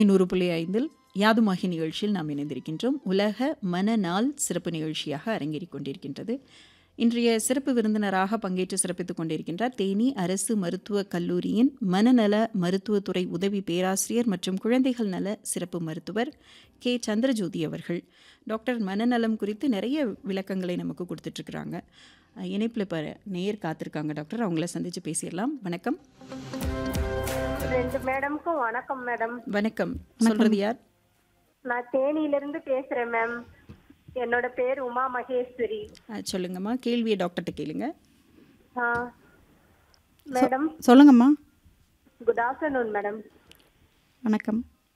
நூறு புள்ளி ஐந்தில் யாதுமாகி நிகழ்ச்சியில் நாம் இணைந்திருக்கின்றோம் உலக மனநாள் சிறப்பு நிகழ்ச்சியாக அரங்கேறிக் கொண்டிருக்கின்றது இன்றைய சிறப்பு விருந்தினராக பங்கேற்று சிறப்பித்துக் கொண்டிருக்கின்றார் தேனி அரசு மருத்துவக் கல்லூரியின் மனநல மருத்துவத்துறை உதவி பேராசிரியர் மற்றும் குழந்தைகள் நல சிறப்பு மருத்துவர் கே சந்திரஜோதி அவர்கள் டாக்டர் மனநலம் குறித்து நிறைய விளக்கங்களை நமக்கு கொடுத்துட்ருக்குறாங்க இணைப்பில் இப்போ நேயர் காத்திருக்காங்க டாக்டர் அவங்கள சந்தித்து பேசிடலாம் வணக்கம் ரெண்டு மேடம்க்கும் வணக்கம் மேடம் வணக்கம் சொல்றது யார் நான் தேனியில இருந்து பேசுறேன் மேம் என்னோட பேர் உமா மகேஸ்வரி ஆ, சொல்லுங்கம்மா கேள்வியை டாக்டர்கிட்ட கேளுங்க ஆ மேடம் சொல்லுங்கம்மா குட் ஆஃப்டர்நூன் மேடம் வணக்கம்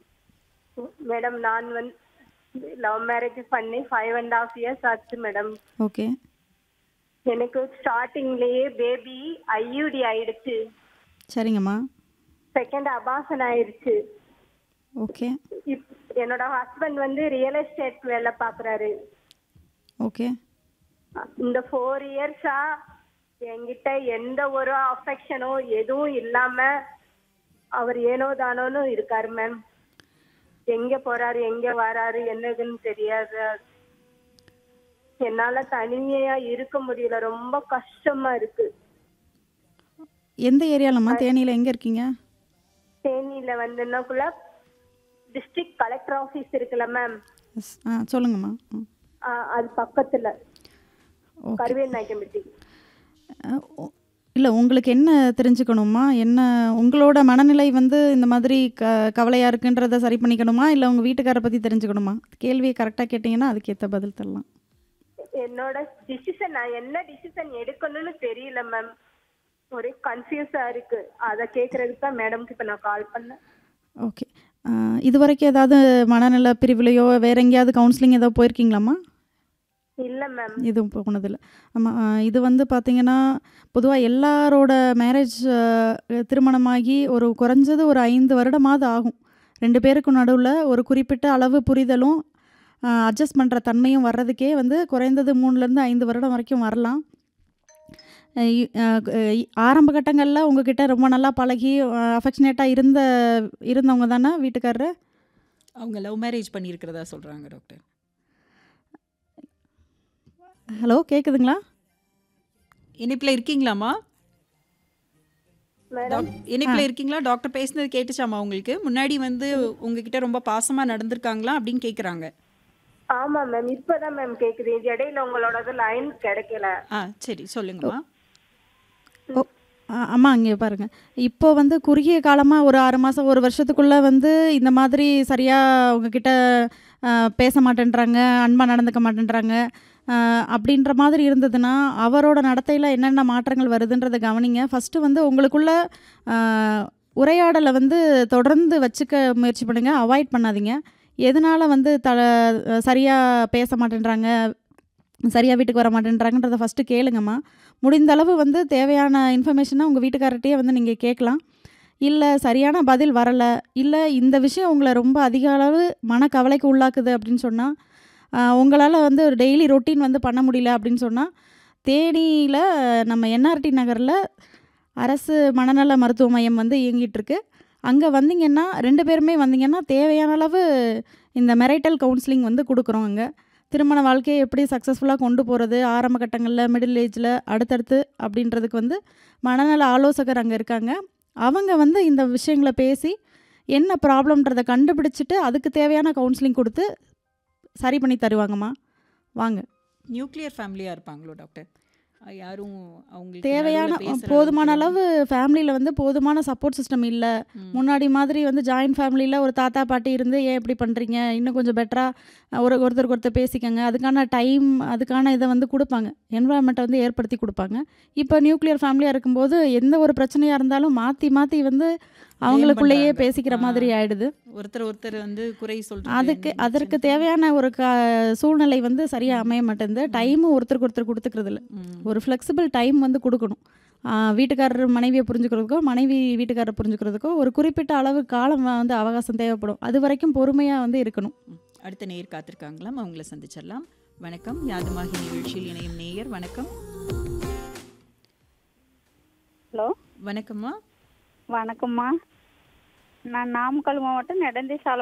மேடம் நான் வந்து லவ் மேரேஜ் பண்ணி ஃபைவ் அண்ட் ஹாஃப் இயர்ஸ் ஆச்சு மேடம் ஓகே எனக்கு ஸ்டார்டிங்லயே பேபி ஐயூடி ஆயிடுச்சு சரிங்கம்மா செகண்ட் அபாசன் ஆயிடுச்சு ஓகே இப் என்னோட ஹஸ்பண்ட் வந்து ரியல் எஸ்டேட் வேலை பார்க்குறாரு ஓகே இந்த ஃபோர் இயர்ஸா என்கிட்ட எந்த ஒரு அஃபெக்ஷனோ எதுவும் இல்லாம அவர் ஏனோ தானோன்னு இருக்காரு மேம் எங்க போறாரு எங்க வராரு என்னதுன்னு தெரியாது என்னால தனிமையா இருக்க முடியல ரொம்ப கஷ்டமா இருக்கு எந்த ஏரியாலம்மா தேனியில் எங்கே இருக்கீங்க தேனியில வந்துன்னாக்குள்ள டிஸ்ட்ரிக்ட் கலெக்டர் ஆபீஸ் இருக்குல்ல மேம் எஸ் ஆ சொல்லுங்கம்மா ம். அது பக்கத்துல ஓகே கருவேல் நாயக்கம்பட்டி இல்லை உங்களுக்கு என்ன தெரிஞ்சுக்கணுமா என்ன உங்களோட மனநிலை வந்து இந்த மாதிரி க கவலையாக இருக்குன்றதை சரி பண்ணிக்கணுமா இல்லை உங்கள் வீட்டுக்காரை பற்றி தெரிஞ்சுக்கணுமா கேள்வியை கரெக்டாக கேட்டிங்கன்னா அதுக்கேற்ற பதில் தரலாம் என்னோட டிசிஷன் நான் என்ன டிசிஷன் எடுக்கணும்னு தெரியல மேம் ஒரே கன்ஃபியூஸா இருக்கு அதை கேக்குறதுக்கு தான் மேடம்க்கு இப்ப நான் கால் பண்ணேன் ஓகே இது வரைக்கும் ஏதாவது மனநல பிரிவுலையோ வேறு எங்கேயாவது கவுன்சிலிங் ஏதோ போயிருக்கீங்களாம்மா இல்ல மேம் இதுவும் போனதில்லை ஆமாம் இது வந்து பார்த்திங்கன்னா பொதுவாக எல்லாரோட மேரேஜ் திருமணமாகி ஒரு குறைஞ்சது ஒரு ஐந்து வருடமாவது ஆகும் ரெண்டு பேருக்கு நடுவில் ஒரு குறிப்பிட்ட அளவு புரிதலும் அட்ஜஸ்ட் பண்ணுற தன்மையும் வர்றதுக்கே வந்து குறைந்தது மூணுலேருந்து ஐந்து வருடம் வரைக்கும் வரலாம் அஹ் இ- அஹ் இ- ஆரம்ப கட்டங்களில் உங்ககிட்ட ரொம்ப நல்லா பழகி அஃபெக்ஷனேட்டாக இருந்த இருந்தவங்க தானே வீட்டுக்காரரு அவங்க லவ் மேரேஜ் பண்ணியிருக்கிறதா சொல்கிறாங்க டாக்டர் ஹலோ கேட்குதுங்களா இணைப்பில் இருக்கீங்களாம்மா மேடம் டாக்- இணைப்பில் இருக்கீங்களா டாக்டர் பேசுனது கேட்டுச்சாமா உங்களுக்கு முன்னாடி வந்து உங்ககிட்ட ரொம்ப பாசமாக நடந்திருக்காங்களா அப்படின்னு கேட்குறாங்க ஆமா மேம் இப்பதான் மேம் கேக்குது இந்த இடையில உங்களோடது லைன் கிடைக்கல ஆ சரி சொல்லுங்கம்மா ஓ ஆ- அம்மா இங்கே பாருங்கள் இப்போ வந்து குறுகிய காலமாக ஒரு ஆறு மாதம் ஒரு வருஷத்துக்குள்ளே வந்து இந்த மாதிரி சரியாக உங்ககிட்ட ஆ, பேச மாட்டேன்றாங்க அன்பாக நடந்துக்க மாட்டேன்றாங்க ஆ, அப்படின்ற மாதிரி இருந்ததுன்னா அவரோட நடத்தையில் என்னென்ன மாற்றங்கள் வருதுன்றதை கவனிங்க ஃபஸ்ட்டு வந்து உங்களுக்குள்ள ஆ, உரையாடலை வந்து தொடர்ந்து வச்சுக்க முயற்சி பண்ணுங்கள் அவாய்ட் பண்ணாதீங்க எதனால் வந்து த சரியாக பேச மாட்டேன்றாங்க சரியாக வீட்டுக்கு வர மாட்டேன்றாங்கன்றதை ஃபஸ்ட்டு கேளுங்கம்மா முடிந்த அளவு வந்து தேவையான இன்ஃபர்மேஷனை உங்கள் வீட்டுக்காரர்கிட்டயே வந்து நீங்கள் கேட்கலாம் இல்லை சரியான பதில் வரலை இல்லை இந்த விஷயம் உங்களை ரொம்ப அதிக அளவு மனக்கவலைக்கு உள்ளாக்குது அப்படின்னு சொன்னால் உங்களால் வந்து ஒரு டெய்லி ரொட்டீன் வந்து பண்ண முடியல அப்படின்னு சொன்னால் தேனியில் நம்ம என்ஆர்டி நகரில் அரசு மனநல மருத்துவ மையம் வந்து இயங்கிட்டு இருக்கு அங்கே வந்தீங்கன்னா ரெண்டு பேருமே வந்தீங்கன்னா தேவையான அளவு இந்த மெரைட்டல் கவுன்சிலிங் வந்து கொடுக்குறோம் அங்கே திருமண வாழ்க்கையை எப்படி சக்ஸஸ்ஃபுல்லாக கொண்டு போகிறது ஆரம்ப கட்டங்களில் மிடில் ஏஜில் அடுத்தடுத்து அப்படின்றதுக்கு வந்து மனநல ஆலோசகர் அங்கே இருக்காங்க அவங்க வந்து இந்த விஷயங்களை பேசி என்ன ப்ராப்ளம்ன்றதை கண்டுபிடிச்சிட்டு அதுக்கு தேவையான கவுன்சிலிங் கொடுத்து சரி பண்ணி தருவாங்கம்மா வாங்க நியூக்ளியர் ஃபேமிலியாக இருப்பாங்களோ டாக்டர் அஹ் யாரும் அவங்களுக்கு தேவையான நடுவுல பேசுற போதுமான அளவுக்கு அளவு ஃபேமிலியில் வந்து போதுமான சப்போர்ட் சிஸ்டம் இல்லை ம். முன்னாடி மாதிரி வந்து ஜாயின்ட் ஃபேமிலியில் ஒரு தாத்தா பாட்டி இருந்து ஏன் இப்படி பண்ணுறீங்க இன்னும் கொஞ்சம் பெட்டராக ஒரு ஒருத்தருக்கு ஒருத்தர் பேசிக்கங்க அதுக்கான டைம் அதுக்கான இதை வந்து கொடுப்பாங்க என்வரான்மெண்ட்டை வந்து ஏற்படுத்தி கொடுப்பாங்க இப்போ நியூக்ளியர் ஃபேமிலியாக இருக்கும்போது எந்த ஒரு பிரச்சனையாக இருந்தாலும் மாற்றி மாற்றி வந்து அவங்களுக்குள்ளேயே பண்றாங்க. பேசிக்கிற ஆ. மாதிரி ஆயிடுது ஒருத்தர் ஒருத்தர் வந்து குறை சொல்றது அதுக்கு என்ன அதற்கு பிரச்சனை? தேவையான ஒரு க சூழ்நிலை வந்து சரியாக அமைய மாட்டேங்குது டைமும் ஒருத்தருக்கு ஒருத்தர் கொடுத்துக்கிறது இல்ல ம். ஒரு ஃப்ளெக்சிபிள் டைம் வந்து கொடுக்கணும் ஆ, வீட்டுக்காரர் மனைவியை புரிஞ்சுக்கிறதுக்கோ மனைவி வீட்டுக்காரரை புரிஞ்சுக்கிறதுக்கோ ஒரு குறிப்பிட்ட அளவு காலம் வந்து அவகாசம் தேவைப்படும் அது வரைக்கும் பொறுமையாக வந்து இருக்கணும் ம். அடுத்த நேயர் காத்திருக்காங்களாம் அவங்கள சந்திச்சிடலாம் வணக்கம் யாதுமாகி நிகழ்ச்சியில் இணையும் நேயர் வணக்கம் ஹலோ வணக்கம்மா வணக்கம்மா நான் நாமக்கல் மாவட்டம் நெடந்தி சாலை